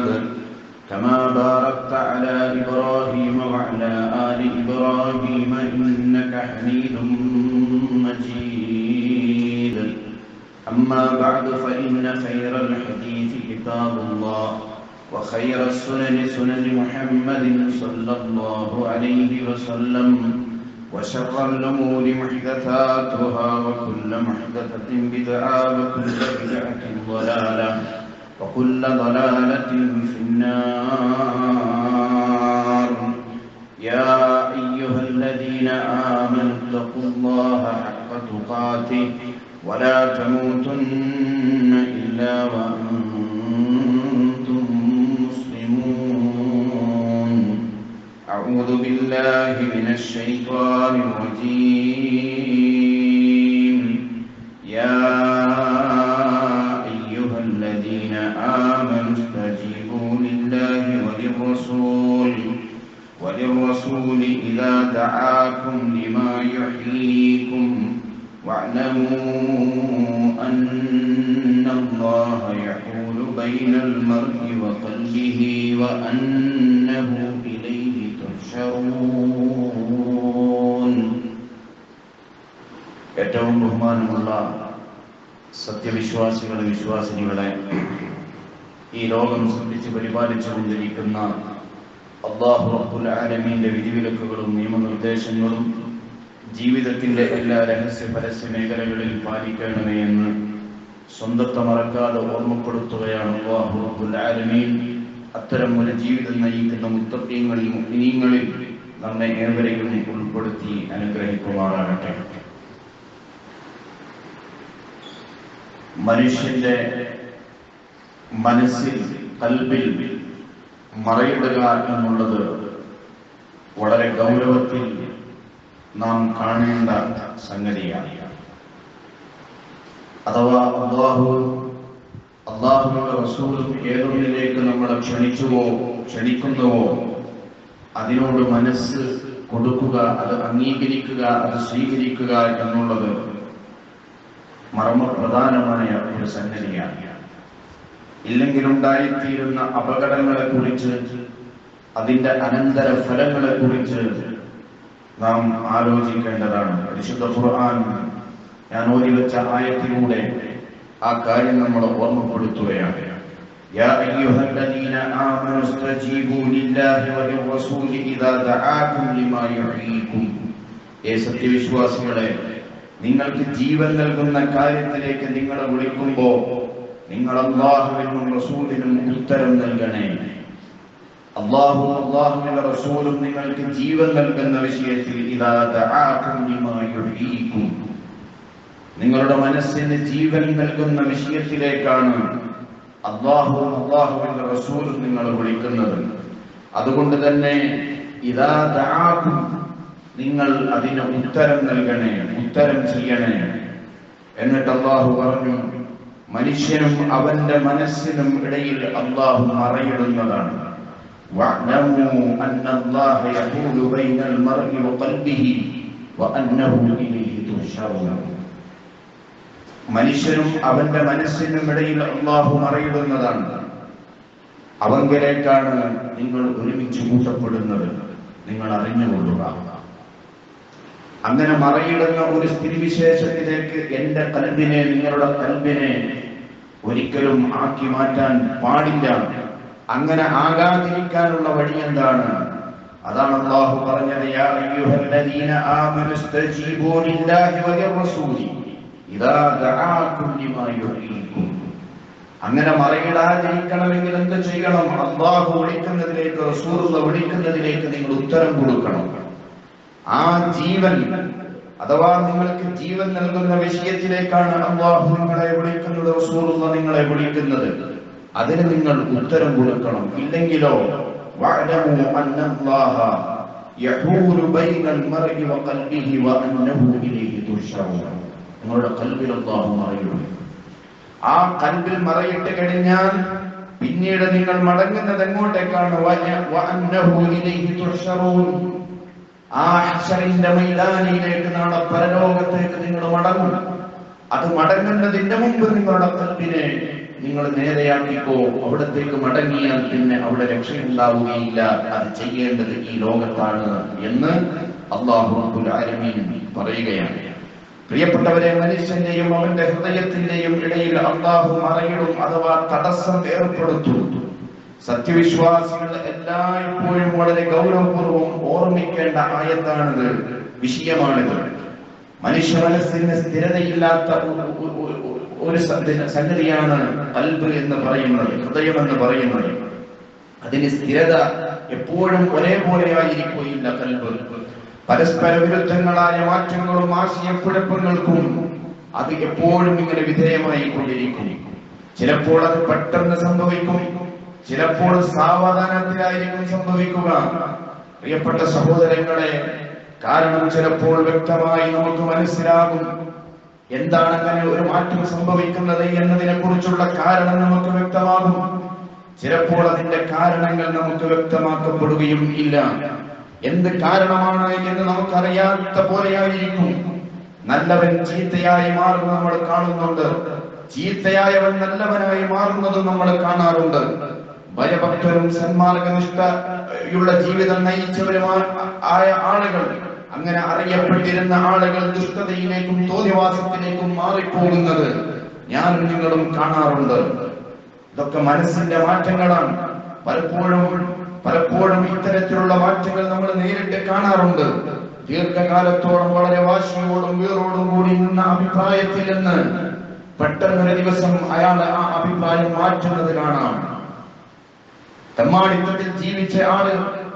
محمد كما باركت على إبراهيم وعلى آل إبراهيم إنك حميد مجيد أما بعد فإن خير الحديث كتاب الله وخير السنن سنن محمد صلى الله عليه وسلم وشر الأمور محدثاتها وكل محدثة بدعة وكل بدعة ضلالة وكل ضلالة في النار يا أيها الذين آمنوا اتقوا الله حق تقاته ولا تموتن إلا وأنتم مسلمون أعوذ بالله من الشيطان الرجيم يا أيها الذين آمنوا استجيبوا لله وللرسول وللرسول إذا دعاكم لما يحييكم واعلموا أن الله يحول بين المرء وقلبه وأنه إليه تحشرون ഏറ്റവും ബഹുമാനമുള്ള സത്യവിശ്വാസികളെ വിശ്വാസിനികളെ ഈ ലോകം സൃഷ്ടിച്ച് പരിപാലിച്ചുകൊണ്ടിരിക്കുന്ന അള്ളാഹു റബ്ബുൽ ആലമീന്റെ വിധിവിലക്കുകളും നിയമനിർദ്ദേശങ്ങളും ജീവിതത്തിന്റെ എല്ലാ രഹസ്യ പരസ്യ മേഖലകളിൽ പാലിക്കണമേ എന്ന് സ്വന്തത്തെ മറക്കാതെ ഓർമ്മപ്പെടുത്തുകയാണ് അള്ളാഹു റബ്ബുൽ ആലമീൻ അത്തരം ഒരു ജീവിതം നയിക്കുന്ന മുത്തത്വങ്ങളിൽ മുഗ്നീങ്ങളിൽ നമ്മെ ഏവരെയും ഉൾപ്പെടുത്തി അനുഗ്രഹിക്കുമാറാകട്ടെ മനുഷ്യന്റെ മനസ്സിൽ കൽബിൽ മറയിടുക എന്നുള്ളത് വളരെ ഗൗരവത്തിൽ നാം കാണേണ്ട സംഗതിയാണ് അഥവാ അള്ളാഹു അള്ളാഹുവിന്റെ റസൂലും ഏതൊന്നിലേക്ക് നമ്മളെ ക്ഷണിച്ചുവോ ക്ഷണിക്കുന്നുവോ അതിനോട് മനസ്സ് കൊടുക്കുക അത് അംഗീകരിക്കുക അത് സ്വീകരിക്കുക എന്നുള്ളത് മർമ്മപ്രധാനമായ ഒരു സംഗതിയാണ് ഇല്ലെങ്കിൽ ഉണ്ടായിത്തീരുന്ന അപകടങ്ങളെ കുറിച്ച് അതിന്റെ അനന്തര ഫലങ്ങളെ കുറിച്ച് നാം ആലോചിക്കേണ്ടതാണ് പരിശുദ്ധ ഖുർആൻ ഞാൻ ഓതി വെച്ച ആയത്തിലൂടെ ആ കാര്യം നമ്മൾ ഓർമ്മപ്പെടുത്തുകയാണ് يا أيها الذين آمنوا استجيبوا لله وللرسول إذا دعاكم لما يحييكم ഏ സത്യവിശ്വാസികളെ നിങ്ങൾക്ക് ജീവൻ നൽകുന്ന കാര്യത്തിലേക്ക് നിങ്ങളെ വിളിക്കുമ്പോ നിങ്ങൾ അള്ളാഹുവിനും റസൂലിനും ഉത്തരം നൽകണേ അള്ളാഹു അള്ളാഹുവിന്റെ റസൂലും നിങ്ങൾക്ക് ജീവൻ നൽകുന്ന വിഷയത്തിൽ ഇതാ ദഅാകും ലിമാ യുഹീകും നിങ്ങളുടെ മനസ്സിന് ജീവൻ നൽകുന്ന വിഷയത്തിലേക്കാണ് അള്ളാഹുവും അള്ളാഹുവിന്റെ റസൂലും നിങ്ങൾ വിളിക്കുന്നത് അതുകൊണ്ട് തന്നെ ഇതാ ദഅാകും നിങ്ങൾ അതിന് ഉത്തരം നൽകണേ ഉത്തരം ചെയ്യണേ എന്നിട്ട് അള്ളാഹു പറഞ്ഞു മനുഷ്യനും അവന്റെ മനസ്സിനും ഇടയിൽ അള്ളാഹു മറയിടുന്നതാണ് واعلموا أن الله يحول بين المرء وقلبه وأنه إليه تحشرون മനുഷ്യനും അവന്റെ മനസ്സിനും ഇടയിൽ അള്ളാഹു മറയിടുന്നതാണ് അവങ്കലേക്കാണ് നിങ്ങൾ ഒരുമിച്ച് കൂട്ടപ്പെടുന്നത് നിങ്ങൾ അറിഞ്ഞുകൊള്ളുക അങ്ങനെ മറയിടുന്ന ഒരു സ്ഥിതിവിശേഷത്തിലേക്ക് എന്റെ കൽബിനെ നിങ്ങളുടെ കൽബിനെ ഒരിക്കലും ആക്കി മാറ്റാൻ പാടില്ല അങ്ങനെ ആകാതിരിക്കാനുള്ള വഴി എന്താണ് അതാണ് അള്ളാഹു പറഞ്ഞത് യാ അയ്യുഹല്ലദീന ആമനു ഇസ്തജീബൂ ലില്ലാഹി വലിർറസൂലി ഇദാ ദഅാകും ലിമാ യുഹീകും അങ്ങനെ മറയിടാതിരിക്കണമെങ്കിൽ എന്ത് ചെയ്യണം അള്ളാഹു വിളിക്കുന്നതിലേക്ക് റസൂലുള്ള വിളിക്കുന്നതിലേക്ക് നിങ്ങൾ ഉത്തരം കൊടുക്കണം ആ ജീവൻ അഥവാ നിങ്ങൾക്ക് ജീവൻ നൽകുന്ന വിഷയത്തിലേക്കാണ് അള്ളാഹു നിങ്ങളെ വിളിക്കുന്നത് റസൂലുള്ള നിങ്ങളെ വിളിക്കുന്നത് അതിന് നിങ്ങൾ ഉത്തരം കൊടുക്കണം ഇല്ലെങ്കിലോ വഅലമു അന്നല്ലാഹ യഹൂലു ബൈനൽ മർഇ വഖൽബിഹി വഅന്നഹു ഇലൈഹി തുർശഊൻ നിങ്ങളുടെ കൽബിൽ അല്ലാഹു മറയും ആ കൽബിൽ മറയിട്ട് കഴിഞ്ഞാൽ പിന്നീട് നിങ്ങൾ മടങ്ങുന്നത് എങ്ങോട്ടേക്കാണ് വഅ- വഅന്നഹു ഇലൈഹി തുർശഊൻ ആ ഹശറിന്റെ മൈതാനിയിലേക്ക് നാളെ പരലോകത്തേക്ക് നിങ്ങൾ മടങ്ങും അത് മടങ്ങുന്നതിന്റെ മുമ്പ് നിങ്ങളുടെ കൽബിനെ നിങ്ങൾ നേരെയാക്കിക്കോ അവിടത്തേക്ക് മടങ്ങിയാൽ പിന്നെ അവിടെ രക്ഷയുണ്ടാവുകയില്ല അത് ചെയ്യേണ്ടത് ഈ ലോകത്താണ് എന്ന് അള്ളാഹു റബ്ബുൽ ആലമീൻ പറയുകയാണ് പ്രിയപ്പെട്ടവരെ മനുഷ്യന്റെയും അവന്റെ ഹൃദയത്തിന്റെയും ഇടയിൽ അള്ളാഹു മറയിടും അഥവാ തടസ്സം ഏർപ്പെടുത്തും സത്യവിശ്വാസികൾ എല്ലായ്പ്പോഴും വളരെ ഗൗരവപൂർവ്വം ഓർമ്മിക്കേണ്ട ആയത്താണിത് വിഷയമാണിത് മനുഷ്യ മനസ്സിന് സ്ഥിരതയില്ലാത്ത ഒരു- ഒരു- ഒരു- ഒരു സ- സംഗതിയാണ് കൽബ് എന്ന് പറയുന്നത് ഹൃദയം എന്ന് പറയുന്നത് അതിന് സ്ഥിരത എപ്പോഴും ഒരേപോലെ ആയിരിക്കുകയില്ല കൽബ് പരസ്പര വിരുദ്ധങ്ങളായ മാറ്റങ്ങളും ആശയക്കുഴപ്പങ്ങൾക്കും അത് എപ്പോഴും ഇങ്ങനെ വിധേയമായി കൊണ്ടിരിക്കും ചിലപ്പോൾ അത് പെട്ടെന്ന് സംഭവിക്കും ചിലപ്പോൾ സാവധാനത്തിലായിരിക്കും സംഭവിക്കുക പ്രിയപ്പെട്ട സഹോദരങ്ങളെ കാരണം ചിലപ്പോൾ വ്യക്തമായി നമുക്ക് മനസ്സിലാകും എന്താണ് അങ്ങനെ ഒരു മാറ്റം സംഭവിക്കുന്നത് എന്നതിനെ കുറിച്ചുള്ള കാരണം നമുക്ക് വ്യക്തമാകും ചിലപ്പോൾ അതിന്റെ കാരണങ്ങൾ നമുക്ക് വ്യക്തമാക്കപ്പെടുകയും ഇല്ല എന്ത് കാരണമാണ് എന്ന് നമുക്കറിയാത്ത പോലെയായിരിക്കും നല്ലവൻ ചീത്തയായി മാറുന്നത് നമ്മൾ കാണുന്നുണ്ട് ചീത്തയായവൻ നല്ലവനായി മാറുന്നതും നമ്മൾ കാണാറുണ്ട് ഭയഭക്തരും സന്മാർഗനിഷ്ഠയുള്ള ജീവിതം നയിച്ചവരുമായ ആയ ആളുകൾ അങ്ങനെ അറിയപ്പെട്ടിരുന്ന ആളുകൾ ദുഷ്ടതയിലേക്കും തോന്നിവാസത്തിലേക്കും മാറിപ്പോകുന്നത് ഞാനും നിങ്ങളും കാണാറുണ്ട് ഇതൊക്കെ മനസ്സിന്റെ മാറ്റങ്ങളാണ് പലപ്പോഴും പലപ്പോഴും ഇത്തരത്തിലുള്ള മാറ്റങ്ങൾ നമ്മൾ നേരിട്ട് കാണാറുണ്ട് ദീർഘകാലത്തോളം വളരെ വാശിയോടും വീറോടും കൂടി നിന്ന അഭിപ്രായത്തിൽ നിന്ന് പെട്ടെന്നൊരു ദിവസം അയാൾ ആ അഭിപ്രായം മാറ്റുന്നത് കാണാം തെമ്മാടിത്തത്തിൽ ജീവിച്ച ആള്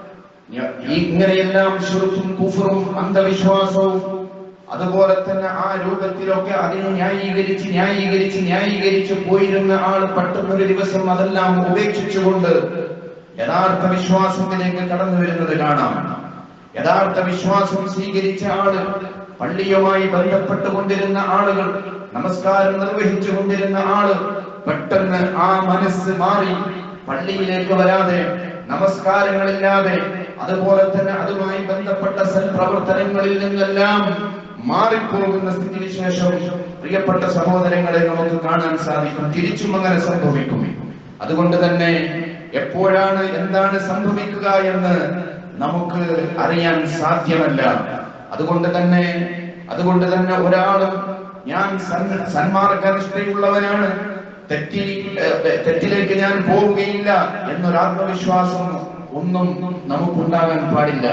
ഞ- ഈ ഇങ്ങനെയെല്ലാം ശുറുക്കും കുഫറും അന്ധവിശ്വാസവും അതുപോലെ തന്നെ ആ രൂപത്തിലൊക്കെ അതിനെ ന്യായീകരിച്ച് ന്യായീകരിച്ച് ന്യായീകരിച്ച് പോയിരുന്ന ആള് പെട്ടെന്നൊരു ദിവസം അതെല്ലാം ഉപേക്ഷിച്ചുകൊണ്ട് യഥാർത്ഥ വിശ്വാസത്തിലേക്ക് കടന്നു വരുന്നത് കാണാം യഥാർത്ഥ വിശ്വാസം സ്വീകരിച്ച ആള് പള്ളിയുമായി ബന്ധപ്പെട്ടുകൊണ്ടിരുന്ന ആളുകൾ നമസ്കാരം നിർവഹിച്ചു കൊണ്ടിരുന്ന ആള് പെട്ടെന്ന് ആ മനസ്സ് മാറി പള്ളിയിലേക്ക് വരാതെ നമസ്കാരങ്ങളില്ലാതെ അതുപോലെ തന്നെ അതുമായി ബന്ധപ്പെട്ട സൽപ്രവർത്തനങ്ങളിൽ നിന്നെല്ലാം മാറിപ്പോകുന്ന സ്ഥിതിവിശേഷം പ്രിയപ്പെട്ട സഹോദരങ്ങളെ നമുക്ക് കാണാൻ സാധിക്കും തിരിച്ചും അങ്ങനെ സംഭവിക്കും അതുകൊണ്ട് തന്നെ എപ്പോഴാണ് എന്താണ് സംഭവിക്കുക എന്ന് നമുക്ക് അറിയാൻ സാധ്യമല്ല അതുകൊണ്ട് തന്നെ അതുകൊണ്ട് തന്നെ ഒരാളും ഞാൻ സൻ- സന്മാർഗനിഷ്ഠയുള്ളവനാണ് തെറ്റി ഏഹ്, തെറ്റിലേക്ക് ഞാൻ പോവുകയില്ല എന്നൊരു ആത്മവിശ്വാസം ഒന്നും നമുക്കുണ്ടാകാൻ പാടില്ല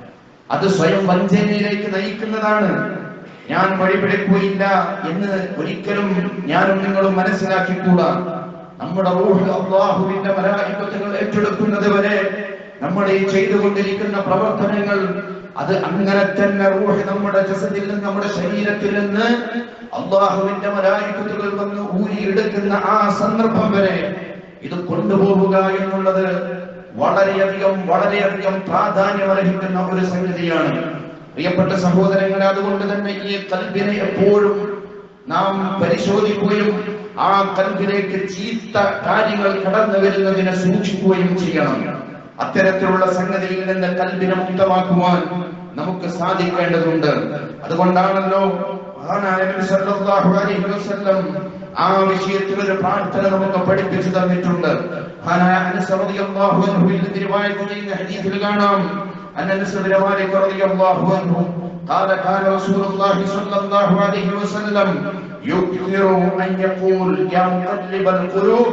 അത് സ്വയം വഞ്ചനയിലേക്ക് നയിക്കുന്നതാണ് ഞാൻ വഴിപിഴക്കുകയില്ല എന്ന് ഒരിക്കലും ഞാനും നിങ്ങളും മനസ്സിലാക്കിക്കൂടാ നമ്മുടെ റൂഹ് അള്ളാഹുവിന്റെ മലായിക്കത്തുകൾ ഏറ്റെടുക്കുന്നത് വരെ നമ്മൾ ഈ ചെയ്തുകൊണ്ടിരിക്കുന്ന പ്രവർത്തനങ്ങൾ അത് അങ്ങനെ തന്നെ റൂഹ് നമ്മുടെ ജസദിൽ നിന്ന് നമ്മുടെ ശരീരത്തിൽ നിന്ന് അള്ളാഹുവിന്റെ മലായിക്കത്തുകൾ വന്ന് ഊരിയെടുക്കുന്ന ആ സന്ദർഭം വരെ ഇത് കൊണ്ടുപോവുക എന്നുള്ളത് വളരെയധികം വളരെയധികം പ്രാധാന്യമർഹിക്കുന്ന ഒരു സംഗതിയാണ് പ്രിയപ്പെട്ട സഹോദരങ്ങളെ അതുകൊണ്ട് തന്നെ ഈ കൽബിനെ എപ്പോഴും നാം പരിശോധിക്കുകയും ആ കൽബിലേക്ക് ചീത്ത കാര്യങ്ങൾ കടന്നു വരുന്നതിനെ സൂക്ഷിക്കുകയും ചെയ്യണം അത്തരത്തിലുള്ള സംഗതിയിൽ നിന്ന് കൽബിനെ മുക്തമാക്കുവാൻ നമുക്ക് സാധിക്കേണ്ടതുണ്ട് അതുകൊണ്ടാണല്ലോ മഹാനായ നബി സല്ലല്ലാഹു അലൈഹി വസല്ലം ആ വിഷയത്തിൽ ഒരു പ്രാർത്ഥന നമുക്ക് പഠിപ്പിച്ചു തന്നിട്ടുണ്ട് മഹാനായ അനസ് റളിയല്ലാഹു അൻഹുവിൽ നിന്ന് റിവായത്ത് ചെയ്യുന്ന ഹദീസിൽ കാണാം അൻ അനസ് ബിൻ മാലിക് റളിയല്ലാഹു അൻഹു قال كان رسول الله صلى الله عليه وسلم يكثر أن يقول يا مقلب القلوب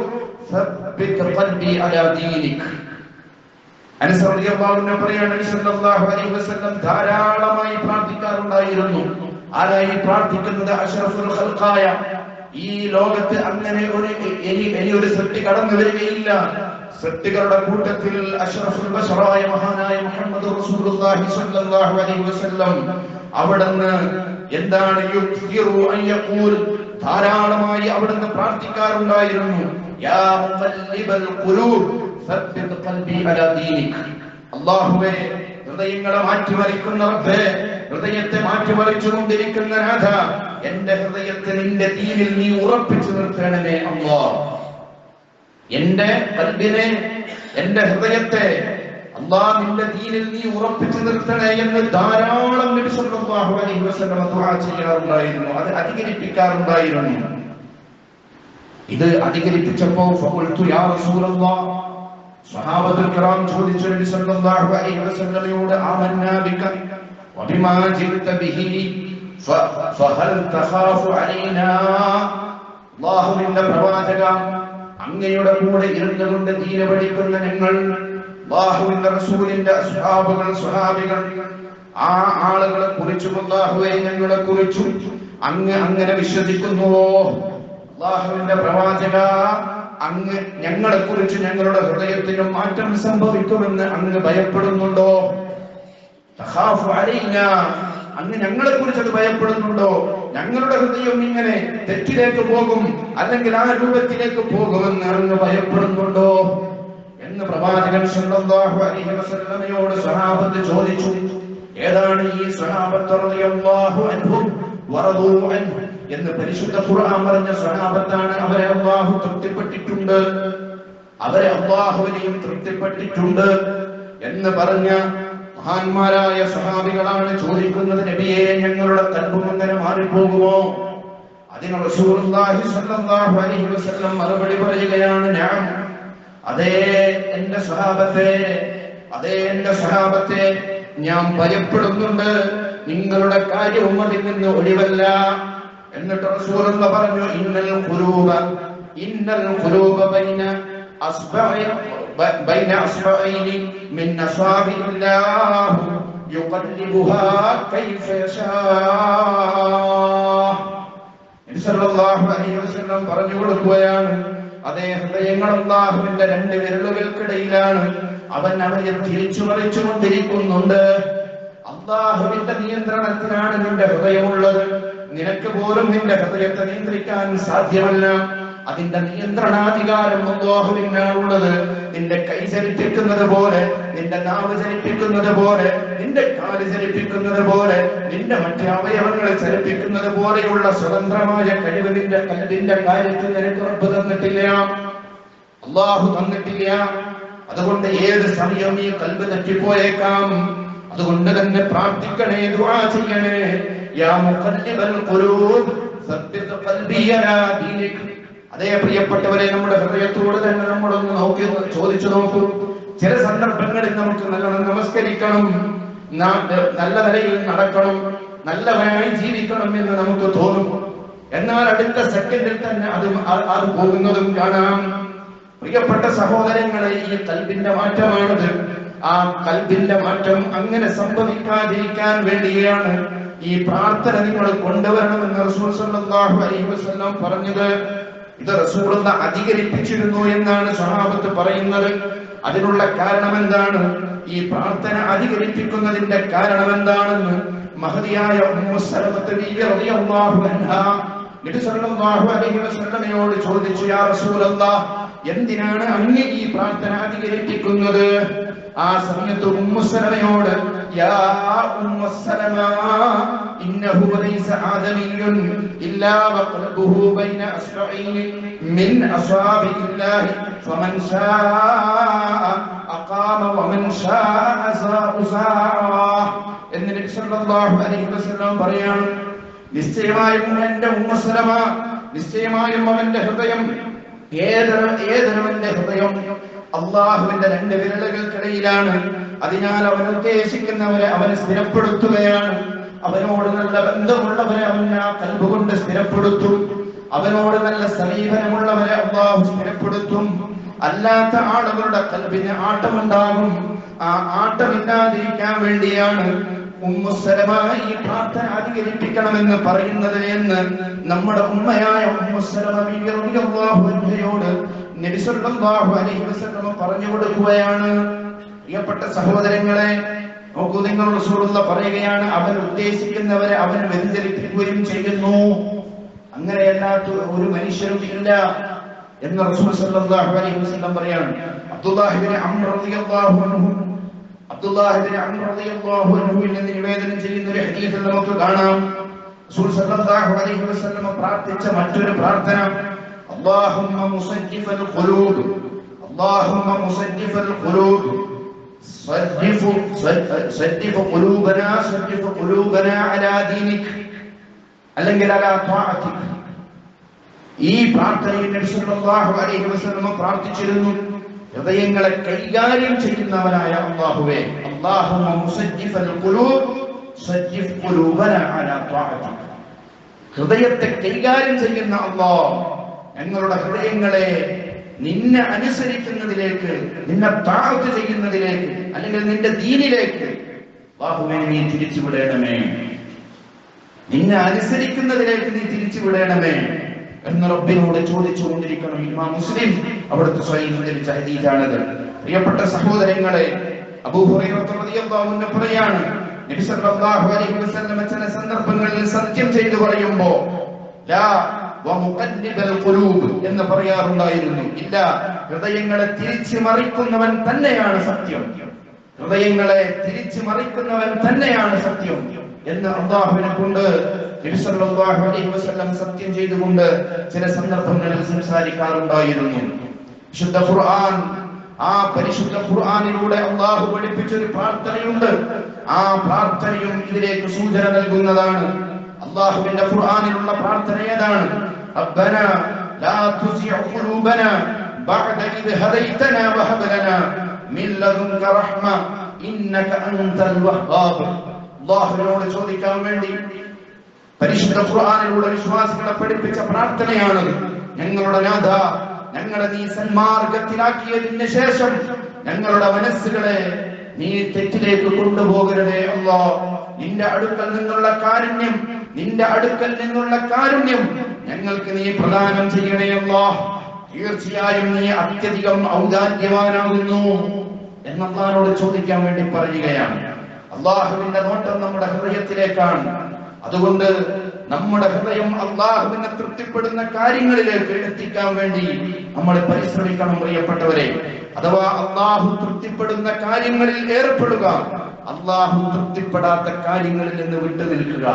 ثبت قلبي على دينك അനസ് റളിയല്ലാഹു അൻഹു പറയാണ് നബി സല്ലല്ലാഹു അലൈഹി വസല്ലം ധാരാളമായി പ്രാർത്ഥിക്കാറുണ്ടായിരുന്നു ആരായി പ്രാർത്ഥിക്കുന്നത് അഷ്റഫുൽ ഖൽഖായ ഈ ലോകത്ത് അങ്ങനെ ഒരു ഇനി ഇനി ഒരു സൃഷ്ടി കടന്നു വരികയില്ല സൃഷ്ടികളുടെ കൂട്ടത്തിൽ അഷ്റഫുൽ ബശറായ മഹാനായ മുഹമ്മദ് റസൂലുള്ളാഹി സ്വല്ലല്ലാഹു അലൈഹി വസല്ലം അവിടുന്ന് എന്താണ് യുക്തിറു അൻ യഖൂൽ ധാരാളമായി അവിടുന്ന് പ്രാർത്ഥിക്കാറുണ്ടായിരുന്നു യാ മുഖല്ലിബൽ ഖുലൂബ് സബ്ബിത് ഖൽബി അലാ ദീനിക് അല്ലാഹുവേ ഹൃദയങ്ങളെ മാറ്റിമറിക്കുന്ന റബ്ബേ ഹൃദയത്തെ മാറ്റിമറിച്ചുകൊണ്ടിരിക്കുന്ന നാഥ എന്റെ ഹൃദയത്തെ നിന്റെ ദീനിൽ നീ ഉറപ്പിച്ചു നിർത്തണമേ അല്ലാ എന്റെ കൽബിനെ എന്റെ ഹൃദയത്തെ അല്ലാ നിന്റെ ദീനിൽ നീ ഉറപ്പിച്ചു നിർത്തണേ എന്ന് ധാരാളം നബി സല്ലല്ലാഹു അലൈഹി വസല്ലം ദുആ ചെയ്യാറുണ്ടായിരുന്നു അത് അധികരിപ്പിക്കാറുണ്ടായിരുന്നു ഇത് അധികരിപ്പിച്ചപ്പോ ഫഖുൽതു യാ റസൂലല്ലാഹ് സ്വഹാബത്തുൽ കിറാം ചോദിച്ചു നബി സല്ലല്ലാഹു അലൈഹി വസല്ലമയോട് ആമന്നാ ബിക വബിമാ ജിബ്ത ബിഹി ഫ- ഫഹൽ തഖാഫു അലൈനാ അല്ലാഹുവിന്റെ പ്രവാചക അങ്ങയുടെ കൂടെ ഇരുന്നുകൊണ്ട് ദീന പഠിക്കുന്ന ഞങ്ങൾ അല്ലാഹുവിന്റെ റസൂലിന്റെ അസ്ഹാബുകൾ സ്വഹാബികൾ ആ ആളുകളെ കുറിച്ചും അല്ലാഹുവെ ഞങ്ങളെ കുറിച്ചും അങ്ങ് അങ്ങനെ വിശ്വസിക്കുന്നുവോ അള്ളാഹുവിന്റെ പ്രവാചക അങ്ങ് ഞങ്ങളെ കുറിച്ച് ഞങ്ങളുടെ ഹൃദയത്തിന് മാറ്റം സംഭവിക്കുമെന്ന് അങ്ങ് ഭയപ്പെടുന്നുണ്ടോ തഖാഫു അലൈന. അങ്ങ് ഞങ്ങളെ കുറിച്ച് അത് ഭയപ്പെടുന്നുണ്ടോ ഞങ്ങളുടെ ഹൃദയം ഇങ്ങനെ തെറ്റിലേക്ക് പോകും അല്ലെങ്കിൽ ആ രൂപത്തിലേക്ക് പോകുമെന്ന് അങ്ങ് ഭയപ്പെടുന്നുണ്ടോ എന്ന് പ്രവാചകൻ സല്ലല്ലാഹു അലൈഹി വസല്ലമയോട് സ്വഹാബത്ത് ചോദിച്ചു ഏതാണ് ഈ സ്വഹാബത്ത് റളിയല്ലാഹു അൻഹും വറദൂ അൻഹു എന്ന് പരിശുദ്ധ ഖുർആൻ പറഞ്ഞ സ്വഹാബത്താണ് അവരെ അള്ളാഹു തൃപ്തിപ്പെട്ടിട്ടുണ്ട് അവരെ അള്ളാഹുവിനെയും തൃപ്തിപ്പെട്ടിട്ടുണ്ട് എന്ന് പറഞ്ഞ മഹാന്മാരായ സ്വഹാബികളാണ് ചോദിക്കുന്നത് നബിയെ ഞങ്ങളുടെ കൽബും അങ്ങനെ മാറിപ്പോകുമോ അതിന് റസൂലുള്ളാഹി സ്വല്ലല്ലാഹു അലൈഹി വസല്ലം മറുപടി പറയുകയാണ് ഞാൻ അതേ എന്റെ സ്വഹാബത്തെ അതേ എന്റെ സ്വഹാബത്തെ ഞാൻ ഭയപ്പെടുന്നുണ്ട് നിങ്ങളുടെ കാര്യവും അതിൽ നിന്ന് ഒഴിവല്ല എന്നിട്ട് റസൂലുള്ള പറഞ്ഞു ഇന്നൽ ഖുലൂബ ഇന്നൽ ഖുലൂബ ബൈന അസ്ബഇ ബ- ബൈന അസ്ബഇനി മിൻ അസാബില്ലാഹ് യുഖല്ലിബുഹാ കൈഫ യശാ നബി സല്ലല്ലാഹു അലൈഹി വസല്ലം പറഞ്ഞു കൊടുക്കുകയാണ് അതേ ഹൃദയങ്ങൾ അള്ളാഹുവിന്റെ രണ്ട് വിരലുകൾക്കിടയിലാണ് അവൻ അവയെ തിരിച്ചു മറിച്ചു കൊണ്ടിരിക്കുന്നുണ്ട് അള്ളാഹുവിന്റെ നിയന്ത്രണത്തിലാണ് നിന്റെ ഹൃദയമുള്ളത് നിനക്ക് പോലും നിന്റെ ഹൃദയത്തെ നിയന്ത്രിക്കാൻ സാധ്യമല്ല അതിന്റെ നിയന്ത്രണാധികാരം അള്ളാഹുവിനാണുള്ളത് നിന്റെ കൈ ചലിപ്പിക്കുന്നത് പോലെ നിന്റെ നാവ് ചലിപ്പിക്കുന്നത് പോലെ നിന്റെ കാല് ചലിപ്പിക്കുന്നത് പോലെ നിന്റെ മറ്റ് അവയവങ്ങളെ ചലിപ്പിക്കുന്നത് പോലെയുള്ള സ്വതന്ത്രമായ കഴിവ് നിന്റെ കല്ലിന്റെ കാര്യത്തിൽ നിനക്ക് ഉറപ്പ് തന്നിട്ടില്ല അള്ളാഹു തന്നിട്ടില്ല അതുകൊണ്ട് ഏത് സമയം ഈ കൽബ് തെറ്റിപ്പോയേക്കാം അതുകൊണ്ട് തന്നെ പ്രാർത്ഥിക്കണേ ദുആ ചെയ്യണേ യാ മുഖല്ലിബൽ ഖുലൂബ് സബ്ബിത് ഖൽബി അലാ ദീനിക് അതേ പ്രിയപ്പെട്ടവരെ നമ്മുടെ ഹൃദയത്തോട് തന്നെ നമ്മളൊന്ന് നോക്കി ചോദിച്ചു നോക്കൂ ചില സന്ദർഭങ്ങളിൽ നമുക്ക് നല്ലോണം നമസ്കരിക്കണം നാ- നല്ല നിലയിൽ നടക്കണം നല്ലവനായി ജീവിക്കണം എന്ന് നമുക്ക് തോന്നും എന്നാൽ അടുത്ത സെക്കൻഡിൽ തന്നെ അത് അ- അത് പോകുന്നതും കാണാം പ്രിയപ്പെട്ട സഹോദരങ്ങളെ ഈ കൽബിന്റെ മാറ്റമാണത് ആ കൽബിന്റെ മാറ്റം അങ്ങനെ സംഭവിക്കാതിരിക്കാൻ വേണ്ടിയാണ് ഈ പ്രാർത്ഥന നിങ്ങൾ കൊണ്ടുവരണമെന്ന് റസൂൽ സല്ലല്ലാഹു അലൈഹി വസല്ലം പറഞ്ഞത് ഇത് റസൂലുള്ള അധികരിപ്പിച്ചിരുന്നു എന്നാണ് സ്വഹാബത്ത് പറയുന്നത് അതിനുള്ള കാരണം എന്താണ് ഈ പ്രാർത്ഥന അധികരിപ്പിക്കുന്നതിന്റെ കാരണം എന്താണെന്ന് മഹതിയായ ഉമ്മു സലമത്ത് ബീവി റളിയല്ലാഹു അൻഹാ നബി സല്ലല്ലാഹു അലൈഹി വസല്ലമയോട് ചോദിച്ചു യാ റസൂലല്ലാഹ് എന്തിനാണ് അങ്ങ് ഈ പ്രാർത്ഥന അധികരിപ്പിക്കുന്നത് ആ സമയത്ത് ഉമ്മു സലമയോട് യാ ഉമ്മു സലമ ഇന്നഹു ലൈസ ആദമിയ്യുൻ ഇല്ലാ വഖൽബുഹു ബൈന അസ്ബഈൻ മിൻ അസാബില്ലാഹി ഫമൻ ശാഅ അഖാമ വമൻ ശാഅ അസാഅ സാഅ എന്ന് നബി സല്ലല്ലാഹു അലൈഹി വസല്ലം പറയാണ് നിശ്ചയമായും എന്റെ ഉമ്മസലമ നിശ്ചയമായും അവന്റെ ഹൃദയം ഏതൊരു ഏതൊരുവന്റെ ഹൃദയം അള്ളാഹുവിന്റെ രണ്ട് വിരലുകൾക്കിടയിലാണ് അതിനാൽ അവൻ ഉദ്ദേശിക്കുന്നവരെ അവനെ സ്ഥിരപ്പെടുത്തുകയാണ് അവനോട് നല്ല ബന്ധമുള്ളവരെ അവൻ ആ കൽബ് കൊണ്ട് സ്ഥിരപ്പെടുത്തും അവനോട് നല്ല സമീപനമുള്ളവരെ അള്ളാഹു സ്ഥിരപ്പെടുത്തും അല്ലാത്ത ആളുകളുടെ കൽബിന് ആട്ടമുണ്ടാകും ആ ആട്ടമില്ലാതിരിക്കാൻ വേണ്ടിയാണ് ഉമ്മുസലമായി ഈ പ്രാർത്ഥന അധികരിപ്പിക്കണമെന്ന് പറയുന്നത് എന്ന് നമ്മുടെ ഉമ്മയായ ഉമ്മുസലമ ബീവി റളിയല്ലാഹു അൻഹയോട് നബി സല്ലല്ലാഹു അലൈഹി വസല്ലം പറഞ്ഞു കൊടുക്കുകയാണ് പ്രിയപ്പെട്ട സഹോദരങ്ങളെ നോക്കൂ നിങ്ങൾ റസൂലുള്ള പറയുകയാണ് അവൻ ഉദ്ദേശിക്കുന്നവരെ അവൻ വ്യതിചലിപ്പിക്കുകയും ചെയ്യുന്നു അങ്ങനെയല്ലാത്ത ഒരു മനുഷ്യരും ഇല്ല എന്ന് റസൂൽ സല്ലല്ലാഹു അലൈഹി വസല്ലം പറയാണ് അബ്ദുല്ലാഹി ഇബ്നു അംർ റളിയല്ലാഹു അൻഹു അബ്ദുല്ലാഹി ഇബ്നു അംർ റളിയല്ലാഹു അൻഹുവിൽ നിന്ന് നിവേദനം ചെയ്യുന്ന ഒരു ഹദീസിൽ നമുക്ക് കാണാം റസൂൽ സല്ലല്ലാഹു അലൈഹി വസല്ലം പ്രാർത്ഥിച്ച മറ്റൊരു പ്രാർത്ഥന اللهم مصدف القلوب اللهم مصدف القلوب صدف صدف قلوبنا صدف قلوبنا على دينك അല്ലെങ്കിൽ على طاعتك ഈ പ്രാർത്ഥനയിൽ നബി സല്ലല്ലാഹു അലൈഹി വസല്ലം പ്രാർത്ഥിച്ചിരുന്നു ഹൃദയങ്ങളെ കൈകാര്യം ചെയ്യുന്നവനായ അല്ലാഹുവേ അല്ലാഹുമ്മ മുസജ്ജിഫൽ ഖുലൂബ് സജ്ജിഫ് ഖുലൂബന അലാ ത്വാഅതിക ഹൃദയത്തെ കൈകാര്യം ചെയ്യുന്ന അല്ലാഹ് ഞങ്ങളുടെ ഹൃദയങ്ങളെ നിന്നെ അനുസരിക്കുന്നതിലേക്ക് നിന്നെ താഴ്ത്ത് ചെയ്യുന്നതിലേക്ക് അല്ലെങ്കിൽ നിന്റെ ദീനിലേക്ക് അല്ലാഹുവേ നീ തിരിച്ചു വിടണമേ നിന്നെ അനുസരിക്കുന്നതിലേക്ക് നീ തിരിച്ചു വിടണമേ എന്ന് റബ്ബിനോട് ചോദിച്ചുകൊണ്ടിരിക്കണം ഇമാം മുസ്ലിം അവിടുത്തെ സ്വയം ഉദ്ധരിച്ച ഹദീസാണത് പ്രിയപ്പെട്ട സഹോദരങ്ങളെ അബൂ ഹുറൈറ റളിയല്ലാഹു അൻഹു പറയാണ് നബി സല്ലല്ലാഹു അലൈഹി വസല്ലം ചില സന്ദർഭങ്ങളിൽ സത്യം ചെയ്തു പറയുമ്പോ ലാ വമുഖല്ലിബൽ ഖുലൂബ് എന്ന് പറയാറുണ്ടായിരുന്നു ഇല്ല ഹൃദയങ്ങളെ തിരിച്ചു മറിക്കുന്നവൻ തന്നെയാണ് സത്യം ഹൃദയങ്ങളെ തിരിച്ചു മറിക്കുന്നവൻ തന്നെയാണ് സത്യം എന്ന് അള്ളാഹുവിനെ കൊണ്ട് നബി സല്ലല്ലാഹു അലൈഹി വസല്ലം സത്യം ചെയ്തുകൊണ്ട് ചില സന്ദർഭങ്ങളിൽ സംസാരിക്കാറുണ്ടായിരുന്നു വിശുദ്ധ ഖുർആൻ ആ പരിശുദ്ധ ഖുർആനിലൂടെ അള്ളാഹു പഠിപ്പിച്ച ഒരു പ്രാർത്ഥനയുണ്ട് ആ പ്രാർത്ഥനയും ഇതിലേക്ക് സൂചന നൽകുന്നതാണ് അള്ളാഹുവിന്റെ ഖുർആനിലുള്ള പ്രാർത്ഥന ഏതാണ് റബ്ബന ലാ തുസിഅ ഖുലൂബന ബഅദ ഇദ് ഹദൈതന വഹബ് ലനാ മിൻ ലദുൻക റഹ്മ ഇന്നക അൻതൽ വഹ്ഹാബ് അള്ളാഹുവിനോട് ചോദിക്കാൻ വേണ്ടി പരിശുദ്ധ ഖുർആനിലൂടെ വിശ്വാസികളെ പഠിപ്പിച്ച പ്രാർത്ഥനയാണ് ഞങ്ങളുടെ നാഥ ഞങ്ങളെ നീ സന്മാർഗത്തിലാക്കിയതിന് ശേഷം ഞങ്ങളുടെ മനസ്സുകളെ നീ തെറ്റിലേക്ക് കൊണ്ടുപോകരുതേ അല്ലോ നിന്റെ അടുക്കൽ നിന്നുള്ള കാരുണ്യം നിന്റെ അടുക്കൽ നിന്നുള്ള കാരുണ്യം ഞങ്ങൾക്ക് നീ പ്രദാനം ചെയ്യണേ അല്ലോ തീർച്ചയായും നീ അത്യധികം ഔദാര്യവാനാകുന്നു എന്നല്ലാനോട് ചോദിക്കാൻ വേണ്ടി പറയുകയാണ് അള്ളാഹുവിന്റെ നോട്ടം നമ്മുടെ ഹൃദയത്തിലേക്കാണ് അതുകൊണ്ട് നമ്മുടെ ഹൃദയം അള്ളാഹുവിനെ തൃപ്തിപ്പെടുന്ന കാര്യങ്ങളിലേക്ക് എത്തിക്കാൻ വേണ്ടി നമ്മൾ പരിശ്രമിക്കണം പ്രിയപ്പെട്ടവരെ അഥവാ അള്ളാഹു തൃപ്തിപ്പെടുന്ന കാര്യങ്ങളിൽ ഏർപ്പെടുക അള്ളാഹു തൃപ്തിപ്പെടാത്ത കാര്യങ്ങളിൽ നിന്ന് വിട്ടു നിൽക്കുക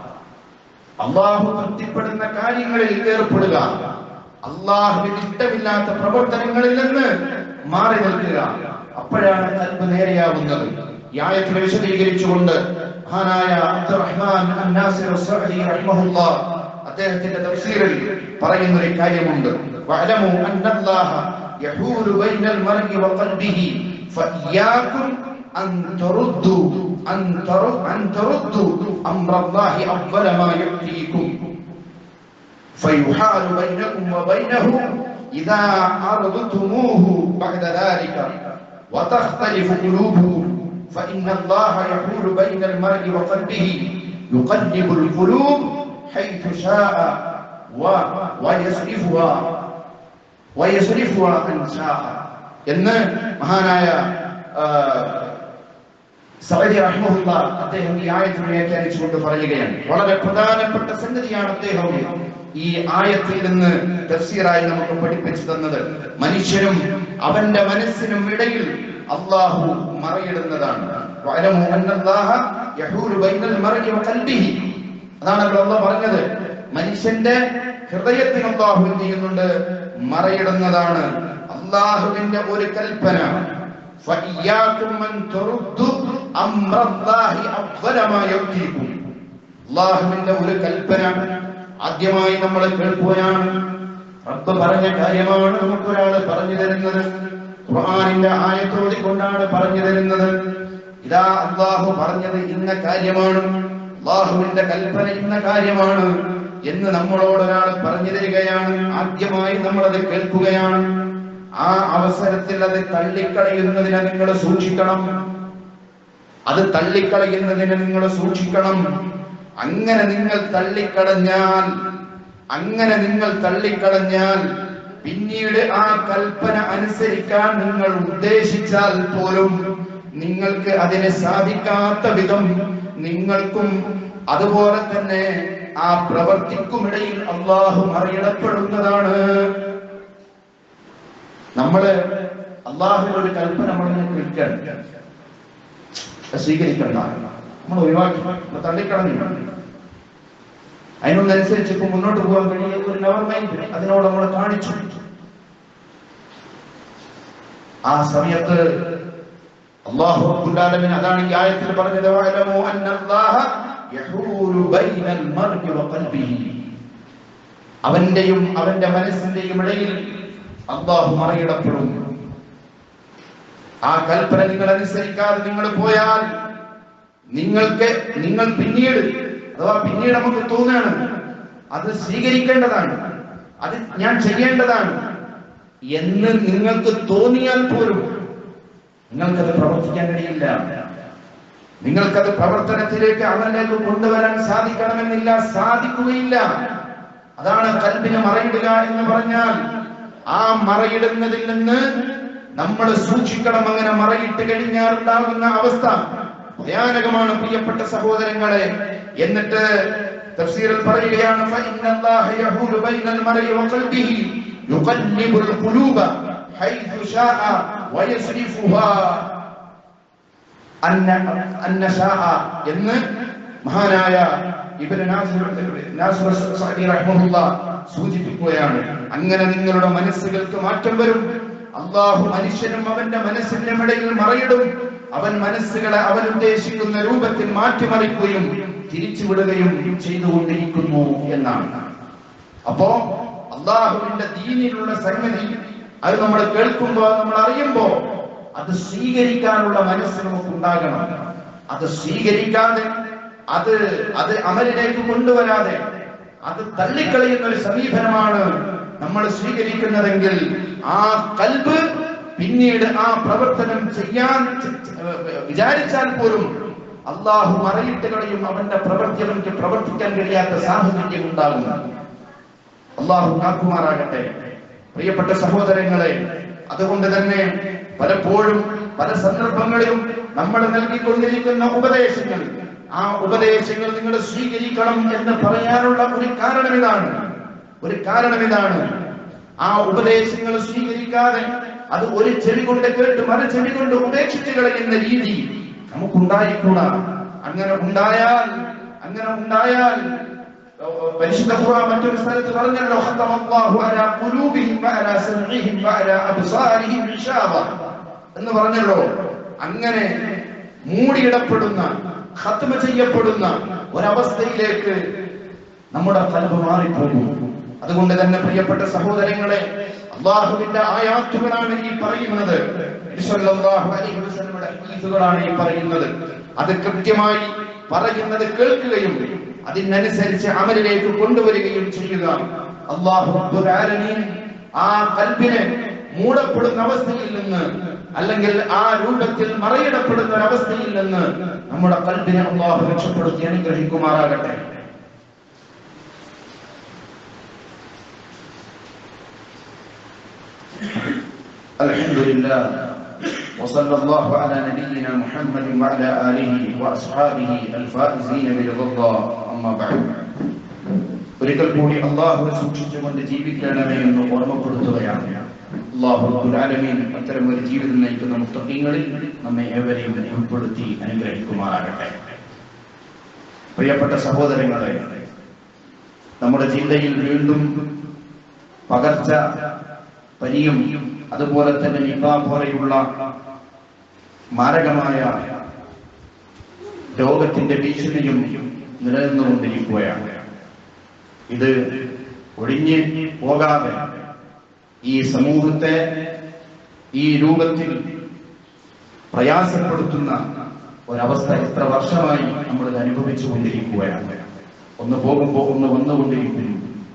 അള്ളാഹു തൃപ്തിപ്പെടുന്ന കാര്യങ്ങളിൽ ഏർപ്പെടുക അള്ളാഹുവിന് ഇഷ്ടമില്ലാത്ത പ്രവർത്തനങ്ങളിൽ നിന്ന് മാറി നിൽക്കുക അപ്പോഴാണ് കൽബ് നേരെയാവുന്നത് ഈ ആയത്തിനെ വിശദീകരിച്ചുകൊണ്ട് മഹാനായ അബ്ദുറഹ്മാൻ അന്നാസിർ സഅദി റഹിമഹുല്ലാഹ് അദ്ദേഹത്തിന്റെ തഫ്സീറിൽ പറയുന്ന ഒരു കാര്യമുണ്ട് വഅലമു അന്നല്ലാഹ യഹൂലു ബൈനൽ മർഇ വഖൽബിഹി ഫഇയ്യാകും അൻ തറുദ്ദു അൻ തറു അൻ തറുദ്ദു അംറല്ലാഹി അവ്വല മാ യഅതീകും فيحال بينكم وبينه إذا أردتموه بعد ذلك وتختلف قلوبهم فإن الله يحول بين المرء وقلبه يقلب القلوب حيث شاء و... ويصرفها ويصرفها عن شاء എന്ന് മഹാനായ ആ, സഅദി റഹ്മഹുല്ല അദ്ദേഹം ഈ ആയത്തിനെ വ്യാഖ്യാനിച്ചുകൊണ്ട് പറയുകയാണ് വളരെ പ്രധാനപ്പെട്ട സംഗതിയാണ് അദ്ദേഹം ഈ ആയത്തിൽ നിന്ന് തഫ്സീറായി നമുക്ക് പഠിപ്പിച്ചു തന്നത് മനുഷ്യനും അവന്റെ മനസ്സിനും ഇടയിൽ അള്ളാഹു മറയിടുന്നതാണ് വഅലമു അന്നല്ലാഹ യഹൂലു ബൈനൽ മർഇ വഖൽബിഹി അതാണ് അവിടെ അള്ളാഹ് പറഞ്ഞത് മനുഷ്യന്റെ ഹൃദയത്തിന് അള്ളാഹു എന്ത് ചെയ്യുന്നുണ്ട് മറയിടുന്നതാണ് അള്ളാഹുവിന്റെ ഒരു കൽപ്പന فإياكم أن تردوا أمر الله أفضل ما يؤتيكم അള്ളാഹുവിന്റെ ഒരു കൽപ്പന ആദ്യമായി നമ്മൾ കേൾക്കുകയാണ് റബ്ബ് പറഞ്ഞ കാര്യമാണ് നമുക്കൊരാൾ പറഞ്ഞു തരുന്നത് ഖുർആനിന്റെ ആയത്തോടി കൊണ്ടാണ് പറഞ്ഞു തരുന്നത് ഇതാ അള്ളാഹു പറഞ്ഞത് ഇന്ന കാര്യമാണ് അള്ളാഹുവിന്റെ കൽപ്പന ഇന്ന കാര്യമാണ് എന്ന് നമ്മളോട് ഒരാൾ പറഞ്ഞു തരികയാണ് ആദ്യമായി നമ്മളത് കേൾക്കുകയാണ് ആ അവസരത്തിൽ അത് തള്ളിക്കളയുന്നതിനെ നിങ്ങൾ സൂക്ഷിക്കണം അത് തള്ളിക്കളയുന്നതിനെ നിങ്ങൾ സൂക്ഷിക്കണം അങ്ങനെ നിങ്ങൾ തള്ളിക്കളഞ്ഞാൽ അങ്ങനെ നിങ്ങൾ തള്ളിക്കളഞ്ഞാൽ പിന്നീട് ആ കൽപ്പന അനുസരിക്കാൻ നിങ്ങൾ ഉദ്ദേശിച്ചാൽ പോലും നിങ്ങൾക്ക് അതിനെ സാധിക്കാത്ത വിധം നിങ്ങൾക്കും അതുപോലെ തന്നെ ആ പ്രവർത്തിക്കുമിടയിൽ അള്ളാഹു മറിയിടപ്പെടുന്നതാണ് നമ്മള് അള്ളാഹുവിന്റെ ഒരു കൽപ്പന നമ്മളിങ്ങനെ കേൾക്കുകയാണ് അത് സ്വീകരിക്കണ്ട നമ്മൾ ഒഴിവാക്കി നമ്മൾ തള്ളിക്കളഞ്ഞു അതിനൊന്നനുസരിച്ച് ഇപ്പൊ മുന്നോട്ട് പോകാൻ കഴിയ ഒരു നെവർ മൈൻഡ് അതിനോട് നമ്മൾ കാണിച്ചു ആ സമയത്ത് അള്ളാഹു റബ്ബുൽ അതാണ് ഈ ആയത്തിൽ പറഞ്ഞത് വഅലമു അന്നല്ലാഹ യഹൂലു ബൈനൽ മർഇ വഖൽബിഹി അവന്റെയും അവന്റെ മനസ്സിന്റെയും ഇടയിൽ അള്ളാഹു മറയിടപ്പെടും ആ കൽപ്പന നിങ്ങൾ അനുസരിക്കാതെ നിങ്ങൾ പോയാൽ നിങ്ങൾക്ക് നിങ്ങൾ പിന്നീട് അഥവാ പിന്നീട് നമുക്ക് തോന്നുകയാണ് അത് സ്വീകരിക്കേണ്ടതാണ് അത് ഞാൻ ചെയ്യേണ്ടതാണ് എന്ന് നിങ്ങൾക്ക് തോന്നിയാൽ പോലും നിങ്ങൾക്കത് പ്രവർത്തിക്കാൻ കഴിയില്ല നിങ്ങൾക്കത് പ്രവർത്തനത്തിലേക്ക് അവനിലേക്ക് കൊണ്ടുവരാൻ സാധിക്കണമെന്നില്ല സാധിക്കുകയില്ല അതാണ് കൽബിനെ മറയിടുക എന്ന് പറഞ്ഞാൽ ആ മറയിടുന്നതിൽ നിന്ന് നമ്മൾ സൂക്ഷിക്കണം അങ്ങനെ മറയിട്ട് കഴിഞ്ഞാൽ ഉണ്ടാകുന്ന അവസ്ഥ ഭയാനകമാണ് പ്രിയപ്പെട്ട സഹോദരങ്ങളെ എന്നിട്ട് തഫ്സീറിൽ പറയുകയാണ് فإن الله يحول بين المرء وقلبه يقلب القلوب حيث شاء ويصرفها അന്ന അന്നശാഅ എന്ന് മഹാനായ ഇബ്നു നാസിർ നാസിർ സഅദി റഹ്മഹുല്ല സൂചിപ്പിക്കുകയാണ് അങ്ങനെ നിങ്ങളുടെ മനസ്സുകൾക്ക് മാറ്റം വരും അള്ളാഹു മനുഷ്യനും അവന്റെ മനസ്സിന്റെ ഇടയിൽ മറയിടും അവൻ മനസ്സുകളെ അവൻ ഉദ്ദേശിക്കുന്ന രൂപത്തിൽ മാറ്റിമറിക്കുകയും തിരിച്ചുവിടുകയും ചെയ്തുകൊണ്ടിരിക്കുന്നു എന്നാണ് അപ്പോ അള്ളാഹുവിന്റെ ദീനിലുള്ള സംഗതി അത് നമ്മൾ കേൾക്കുമ്പോ നമ്മൾ അറിയുമ്പോ അത് സ്വീകരിക്കാനുള്ള മനസ്സ് നമുക്ക് ഉണ്ടാകണം അത് സ്വീകരിക്കാതെ അത് അത് അമലിലേക്ക് കൊണ്ടുവരാതെ അത് തള്ളിക്കളയുന്ന ഒരു സമീപനമാണ് നമ്മൾ സ്വീകരിക്കുന്നതെങ്കിൽ ആ കൽബ് പിന്നീട് ആ പ്രവർത്തനം ചെയ്യാൻ വിചാരിച്ചാൽ പോലും അള്ളാഹു മറയിട്ട് കളയും അവന്റെ പ്രവർത്തി അവർക്ക് പ്രവർത്തിക്കാൻ കഴിയാത്ത സാഹചര്യം ഉണ്ടാകും അള്ളാഹു കാക്കുമാറാകട്ടെ പ്രിയപ്പെട്ട സഹോദരങ്ങളെ അതുകൊണ്ട് തന്നെ പലപ്പോഴും പല സന്ദർഭങ്ങളിലും നമ്മൾ നൽകിക്കൊണ്ടിരിക്കുന്ന ഉപദേശങ്ങൾ ആ ഉപദേശങ്ങൾ നിങ്ങൾ സ്വീകരിക്കണം എന്ന് പറയാനുള്ള ഒരു കാരണം ഇതാണ് ഒരു കാരണം ഇതാണ് ആ ഉപദേശങ്ങൾ സ്വീകരിക്കാതെ അത് ഒരു ചെവി കൊണ്ട് കേട്ട് മറു ചെവി കൊണ്ട് ഉപേക്ഷിച്ച് കളയുന്ന രീതി നമുക്കുണ്ടായിക്കൂടാ അങ്ങനെ ഉണ്ടായാൽ അങ്ങനെ ഉണ്ടായാൽ പരിശുദ്ധ ഖുർആൻ മറ്റൊരു സ്ഥലത്ത് പറഞ്ഞല്ലോ ഖത്തമല്ലാഹു അലാ ഖുലൂബിഹിം വഅലാ സമഇഹിം വഅലാ അബ്സാരിഹിം ഇഷാവ എന്ന് പറഞ്ഞല്ലോ അങ്ങനെ മൂടിയിടപ്പെടുന്ന ഖത്മ ചെയ്യപ്പെടുന്ന ഒരവസ്ഥയിലേക്ക് നമ്മുടെ കൽബ് മാറിപ്പോകും അതുകൊണ്ട് തന്നെ പ്രിയപ്പെട്ട സഹോദരങ്ങളെ അള്ളാഹുവിന്റെ ആയാത്തുകളാണ് ഈ പറയുന്നത് നബി സല്ലല്ലാഹു അലൈഹി വസല്ലമയുടെ ഹദീസുകളാണ് ഈ പറയുന്നത് അത് കൃത്യമായി പറയുന്നത് കേൾക്കുകയും അതിനനുസരിച്ച് അമലിലേക്ക് കൊണ്ടുവരികയും ചെയ്യുക അള്ളാഹു റബ്ബുൽ ആലമീൻ ആ കൽബിനെ മൂടപ്പെടുന്ന അവസ്ഥയിൽ നിന്ന് അല്ലെങ്കിൽ ആ രൂപത്തിൽ മറയിടപ്പെടുന്ന ഒരു അവസ്ഥയിൽ നിന്ന് നമ്മുടെ കൽബിനെ അള്ളാഹു രക്ഷപ്പെടുത്തി അനുഗ്രഹിക്കുമാറാകട്ടെ الحمد لله وصلى الله على نبينا محمد وعلى آله وأصحابه الفائزين برضا الله أما بعد ഒരിക്കൽ കൂടി അള്ളാഹുവെ സൂക്ഷിച്ചുകൊണ്ട് ജീവിക്കണമേ എന്ന് ഓർമ്മപ്പെടുത്തുകയാണ് അള്ളാഹു റബ്ബുൽ ആലമീൻ അത്തരം ഒരു ജീവിതം നയിക്കുന്ന മുത്തഖീങ്ങളിൽ നമ്മെ ഏവരെയും ഉൾപ്പെടുത്തി അനുഗ്രഹിക്കുമാറാകട്ടെ പ്രിയപ്പെട്ട സഹോദരങ്ങളെ നമ്മുടെ ചിന്തയിൽ വീണ്ടും പകർച്ച പനിയും അതുപോലെ തന്നെ നിപ പോലെയുള്ള മാരകമായ രോഗത്തിന്റെ ഭീഷണിയും നിലനിന്നുകൊണ്ടിരിക്കുകയാണ് ഇത് ഒഴിഞ്ഞ് പോകാതെ ഈ സമൂഹത്തെ ഈ രൂപത്തിൽ പ്രയാസപ്പെടുത്തുന്ന ഒരവസ്ഥ എത്ര വർഷമായി നമ്മൾ ഇത് അനുഭവിച്ചു കൊണ്ടിരിക്കുകയാണ് ഒന്ന് പോകുമ്പോൾ ഒന്ന് വന്നുകൊണ്ടിരിക്കുന്നു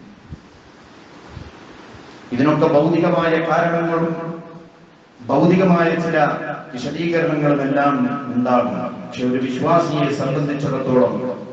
ഇതിനൊക്കെ ഭൗതികമായ കാരണങ്ങളും ഭൗതികമായ ചില വിശദീകരണങ്ങളും എല്ലാം ഉണ്ടാകും പക്ഷെ ഒരു വിശ്വാസിയെ സംബന്ധിച്ചിടത്തോളം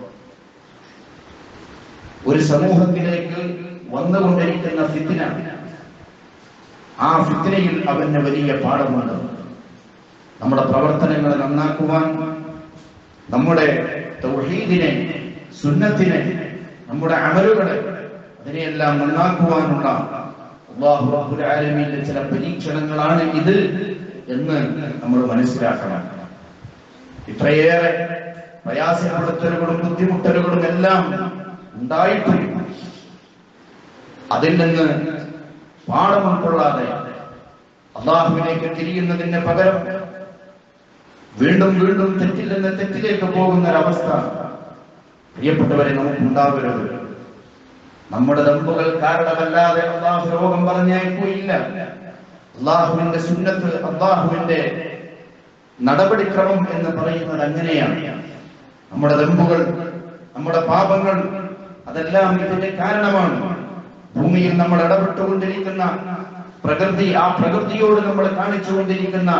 ഒരു സമൂഹത്തിലേക്ക് വന്നുകൊണ്ടിരിക്കുന്ന ഫിത്തിന ആ ഫിത്തിനയിൽ അവന് വലിയ പാഠമുണ്ട് നമ്മുടെ പ്രവർത്തനങ്ങൾ നന്നാക്കുവാൻ നമ്മുടെ തൗഹീദിനെ സുന്നത്തിനെ നമ്മുടെ അമലുകളെ അതിനെയെല്ലാം നന്നാക്കുവാനുള്ള അള്ളാഹു റബ്ബുൽ ആലമീന്റെ ചില പരീക്ഷണങ്ങളാണ് ഇത് എന്ന് നമ്മൾ മനസ്സിലാക്കണം ഇത്രയേറെ പ്രയാസപ്പെടുത്തലുകളും ബുദ്ധിമുട്ടലുകളും എല്ലാം ഉണ്ടായിട്ടും അതിൽ നിന്ന് പാഠം ഉൾക്കൊള്ളാതെ അള്ളാഹുവിലേക്ക് തിരിയുന്നതിന് പകരം വീണ്ടും വീണ്ടും തെറ്റിൽ നിന്ന് തെറ്റിലേക്ക് പോകുന്ന ഒരവസ്ഥ പ്രിയപ്പെട്ടവരെ നമുക്കുണ്ടാകരുത് നമ്മുടെ ദമ്പുകൾ കാരണമല്ലാതെ അള്ളാഹു രോഗം പറഞ്ഞേക്കുകയില്ല അള്ളാഹുവിന്റെ സുന്നത്ത് അള്ളാഹുവിന്റെ നടപടിക്രമം എന്ന് പറയുന്നത് അങ്ങനെയാണ് നമ്മുടെ ദമ്പുകൾ നമ്മുടെ പാപങ്ങൾ അതെല്ലാം ഇതിന്റെ കാരണമാണ് ഭൂമിയിൽ നമ്മൾ ഇടപെട്ടുകൊണ്ടിരിക്കുന്ന പ്രകൃതി ആ പ്രകൃതിയോട് നമ്മൾ കാണിച്ചുകൊണ്ടിരിക്കുന്ന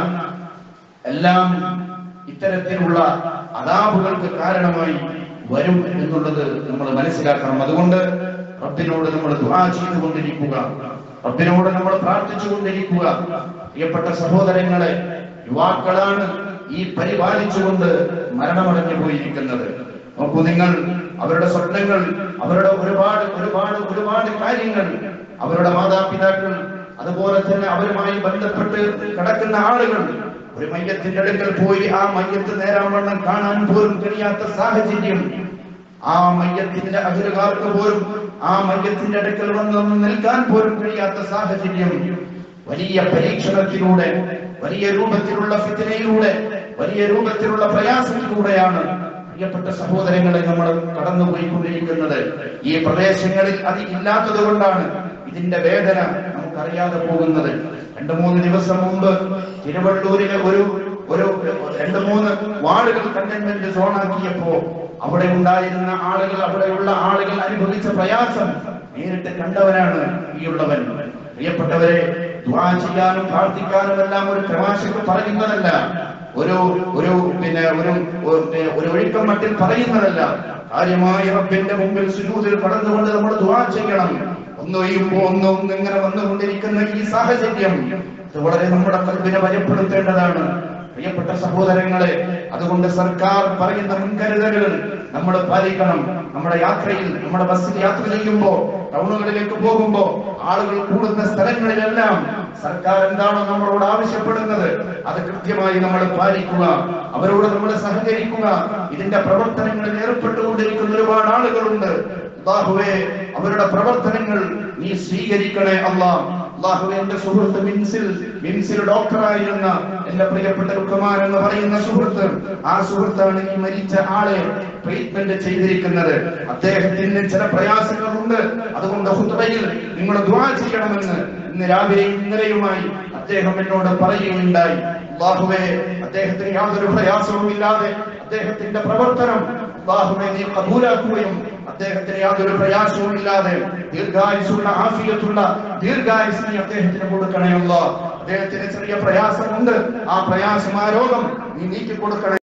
എല്ലാം ഇത്തരത്തിലുള്ള അതാപുകൾക്ക് കാരണമായി വരും എന്നുള്ളത് നമ്മൾ മനസ്സിലാക്കണം അതുകൊണ്ട് റബ്ബിനോട് നമ്മൾ ദുആ ചെയ്തുകൊണ്ടിരിക്കുക റബ്ബിനോട് നമ്മൾ പ്രാർത്ഥിച്ചുകൊണ്ടിരിക്കുക പ്രിയപ്പെട്ട സഹോദരങ്ങളെ യുവാക്കളാണ് ഈ പരിപാലിച്ചുകൊണ്ട് മരണമടഞ്ഞു പോയിരിക്കുന്നത് നോക്കൂ നിങ്ങൾ അവരുടെ സ്വപ്നങ്ങൾ അവരുടെ ഒരുപാട് ഒരുപാട് ഒരുപാട് കാര്യങ്ങൾ അവരുടെ മാതാപിതാക്കൾ അതുപോലെ തന്നെ അവരുമായി ബന്ധപ്പെട്ട് കിടക്കുന്ന ആളുകൾ ഒരു മയ്യത്തിന്റെ അടുക്കൽ പോയി ആ മയ്യത്ത് നേരാൻ വണ്ണം കാണാൻ പോലും കഴിയാത്ത സാഹചര്യം ആ മയ്യത്തിന്റെ അഹിലുകാർക്ക് പോലും ആ മയ്യത്തിന്റെ അടുക്കൽ വന്ന് ഒന്ന് നിൽക്കാൻ പോലും കഴിയാത്ത സാഹചര്യം വലിയ പരീക്ഷണത്തിലൂടെ വലിയ രൂപത്തിലുള്ള ഫിത്തിനയിലൂടെ വലിയ രൂപത്തിലുള്ള പ്രയാസത്തിലൂടെയാണ് പ്രിയപ്പെട്ട സഹോദരങ്ങളെ നമ്മൾ കടന്നുപോയിക്കൊണ്ടിരിക്കുന്നത് ഈ പ്രദേശങ്ങളിൽ അത് ഇല്ലാത്തത് കൊണ്ടാണ് ഇതിന്റെ വേദന നമുക്കറിയാതെ പോകുന്നത് രണ്ടു മൂന്ന് ദിവസം മുമ്പ് തിരുവള്ളൂരിലെ ഒരു ഒരു രണ്ടു മൂന്ന് വാർഡുകൾ കണ്ടെയ്ൻമെന്റ് സോണാക്കിയപ്പോ അവിടെ ഉണ്ടായിരുന്ന ആളുകൾ അവിടെയുള്ള ആളുകൾ അനുഭവിച്ച പ്രയാസം നേരിട്ട് കണ്ടവനാണ് ഈ ഉള്ളവൻ പ്രിയപ്പെട്ടവരെ ദുആ ചെയ്യാനും പ്രാർത്ഥിക്കാനും എല്ലാം ഒരു തമാശക്ക് പറയുന്നതല്ല ഒരു ഒരു പിന്നെ ഒരു ഒരു- ഒരു ഒഴുക്കം മട്ടിൽ പറയുന്നതല്ല കാര്യമായ റബ്ബിന്റെ മുമ്പിൽ സുജൂദിൽ കടന്നുകൊണ്ട് നമ്മൾ ദുആ ചെയ്യണം ഒന്ന് ഒഴിയുമ്പോ ഒന്ന് ഒന്ന് ഇങ്ങനെ വന്നുകൊണ്ടിരിക്കുന്ന ഈ സാഹചര്യം ഇത് വളരെ നമ്മുടെ കൽബിനെ ഭയപ്പെടുത്തേണ്ടതാണ് പ്രിയപ്പെട്ട സഹോദരങ്ങളെ അതുകൊണ്ട് സർക്കാർ പറയുന്ന മുൻകരുതലുകൾ നമ്മൾ പാലിക്കണം നമ്മുടെ യാത്രയിൽ നമ്മുടെ ബസ്സിൽ യാത്ര ചെയ്യുമ്പോ ടൗണുകളിലേക്ക് പോകുമ്പോ ആളുകൾ കൂടുന്ന സ്ഥലങ്ങളിലെല്ലാം സർക്കാർ എന്താണോ നമ്മളോട് ആവശ്യപ്പെടുന്നത് അത് കൃത്യമായി നമ്മൾ പാലിക്കുക അവരോട് നമ്മൾ സഹകരിക്കുക ഇതിന്റെ പ്രവർത്തനങ്ങളിൽ ഏർപ്പെട്ടുകൊണ്ടിരിക്കുന്ന ഒരുപാട് ആളുകളുണ്ട് അള്ളാഹുവേ അവരുടെ പ്രവർത്തനങ്ങൾ നീ സ്വീകരിക്കണേ അല്ലാ അള്ളാഹുവേ എന്റെ സുഹൃത്ത് മിൻസിൽ മിൻസിൽ ഡോക്ടറായിരുന്ന എന്റെ പ്രിയപ്പെട്ട റുക്കമാൻ എന്ന് പറയുന്ന സുഹൃത്ത് ആ സുഹൃത്താണ് ഈ മരിച്ച ആളെ ട്രീറ്റ്മെന്റ് ചെയ്തിരിക്കുന്നത് അദ്ദേഹത്തിന് ചില പ്രയാസങ്ങളുണ്ട് അതുകൊണ്ട് ഹുദ്ബയിൽ നിങ്ങൾ ദുആ ചെയ്യണമെന്ന് ഇന്ന് രാവിലെയും ഇന്നലെയുമായി അദ്ദേഹം എന്നോട് പറയുകയുണ്ടായി അള്ളാഹുവേ അദ്ദേഹത്തിന് യാതൊരു പ്രയാസവും ഇല്ലാതെ അദ്ദേഹത്തിന്റെ പ്രവർത്തനം അള്ളാഹുവെ നീ കബൂലാക്കുകയും അദ്ദേഹത്തിന് യാതൊരു പ്രയാസവും ഇല്ലാതെ ദീർഘായുസുള്ള ആഫിയത്തുള്ള ദീർഘായുസ് നീ അദ്ദേഹത്തിന് കൊടുക്കണേ അല്ലാ അദ്ദേഹത്തിന് ചെറിയ പ്രയാസമുണ്ട് ആ പ്രയാസം ആ രോഗം നീ നീക്കി കൊടുക്കണേ